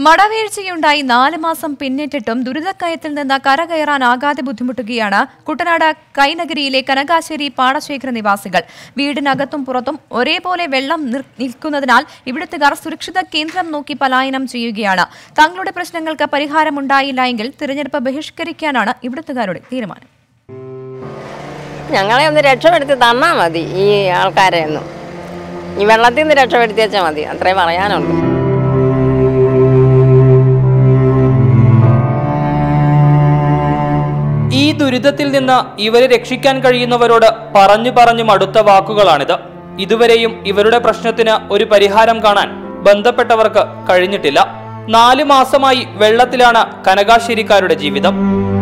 മടവീഴ്ചയുണ്ടായി നാല് മാസം പിന്നിട്ടിട്ടും ദുരിതക്കയത്തിൽ നിന്ന് കരകയറാനാകാതെ ബുദ്ധിമുട്ടുകയാണ് കുട്ടനാട് കൈനഗരിയിലെ കനകാശ്ശേരി പാടശേഖര നിവാസികൾ വീടിനകത്തും പുറത്തും ഒരേപോലെ വെള്ളം നിർ- നിൽക്കുന്നതിനാൽ ഇവിടുത്തുകാർ സുരക്ഷിത കേന്ദ്രം നോക്കി പലായനം ചെയ്യുകയാണ് തങ്ങളുടെ പ്രശ്നങ്ങൾക്ക് പരിഹാരമുണ്ടായില്ല എങ്കിൽ തിരഞ്ഞെടുപ്പ് ബഹിഷ്കരിക്കാനാണ് ഇവിടുത്തുകാരുടെ തീരുമാനം ഞങ്ങളെ ഒന്ന് രക്ഷപ്പെടുത്തി തന്നാൽ മതി ഈ ആൾക്കാരെ ഒന്നും ഈ വെള്ളത്തിൽ നിന്ന് രക്ഷപ്പെടുത്തിയാച്ചാൽ മതി അത്രേ പറയാനുള്ളൂ ഈ ദുരിതത്തിൽ നിന്ന് ഇവരെ രക്ഷിക്കാൻ കഴിയുന്നവരോട് പറഞ്ഞു പറഞ്ഞു മടുത്ത വാക്കുകളാണിത് ഇതുവരെയും ഇവരുടെ പ്രശ്നത്തിന് ഒരു പരിഹാരം കാണാൻ ബന്ധപ്പെട്ടവർക്ക് കഴിഞ്ഞിട്ടില്ല നാല് മാസമായി വെള്ളത്തിലാണ് കനകാശ്ശേരിക്കാരുടെ ജീവിതം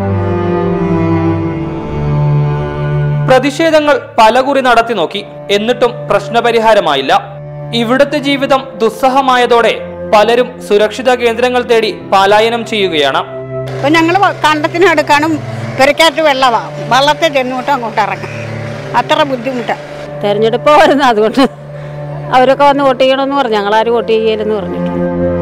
പ്രതിഷേധങ്ങൾ പലകുറി നടത്തി നോക്കി എന്നിട്ടും പ്രശ്നപരിഹാരമായില്ല ഇവിടുത്തെ ജീവിതം ദുസ്സഹമായതോടെ പലരും സുരക്ഷിത കേന്ദ്രങ്ങൾ തേടി പലായനം ചെയ്യുകയാണ് ഇപ്പം ഞങ്ങൾ കണ്ടത്തിന് എടുക്കാനും പെരക്കാറ്റ് വെള്ളമാണ് വള്ളത്തിൽ ചെന്നോട്ട് അങ്ങോട്ട് ഇറങ്ങാം അത്ര ബുദ്ധിമുട്ടാണ് തെരഞ്ഞെടുപ്പ് വരുന്നത് അതുകൊണ്ട് അവരൊക്കെ വന്ന് വോട്ട് ചെയ്യണമെന്ന് പറഞ്ഞു ഞങ്ങളാരും വോട്ട് ചെയ്യലെന്ന് പറഞ്ഞിട്ട്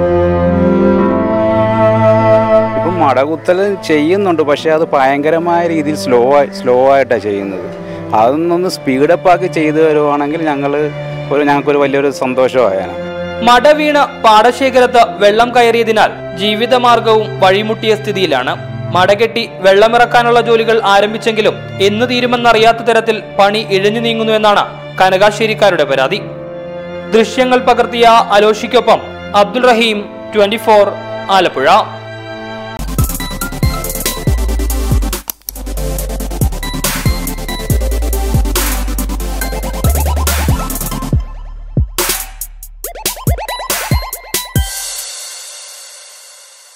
ഇപ്പം മടകുത്തൽ ചെയ്യുന്നുണ്ട് പക്ഷേ അത് ഭയങ്കരമായ രീതിയിൽ സ്ലോ ആയി സ്ലോ ആയിട്ടാണ് ചെയ്യുന്നത് അതൊന്നൊന്ന് സ്പീഡപ്പ് ആക്കി ചെയ്തു വരുവാണെങ്കിൽ ഞങ്ങൾ ഒരു ഞങ്ങൾക്കൊരു വലിയൊരു സന്തോഷമായാണ് മട വീണ് പാടശേഖരത്ത് വെള്ളം കയറിയതിനാൽ ജീവിതമാർഗവും വഴിമുട്ടിയ സ്ഥിതിയിലാണ് മടകെട്ടി വെള്ളമിറക്കാനുള്ള ജോലികൾ ആരംഭിച്ചെങ്കിലും എന്ന് തീരുമെന്നറിയാത്ത തരത്തിൽ പണി ഇഴഞ്ഞു നീങ്ങുന്നുവെന്നാണ് കനകാശ്ശേരിക്കാരുടെ പരാതി ദൃശ്യങ്ങൾ പകർത്തിയ അലോഷിക്കൊപ്പം അബ്ദുൾ റഹീം ട്വന്റി ആലപ്പുഴ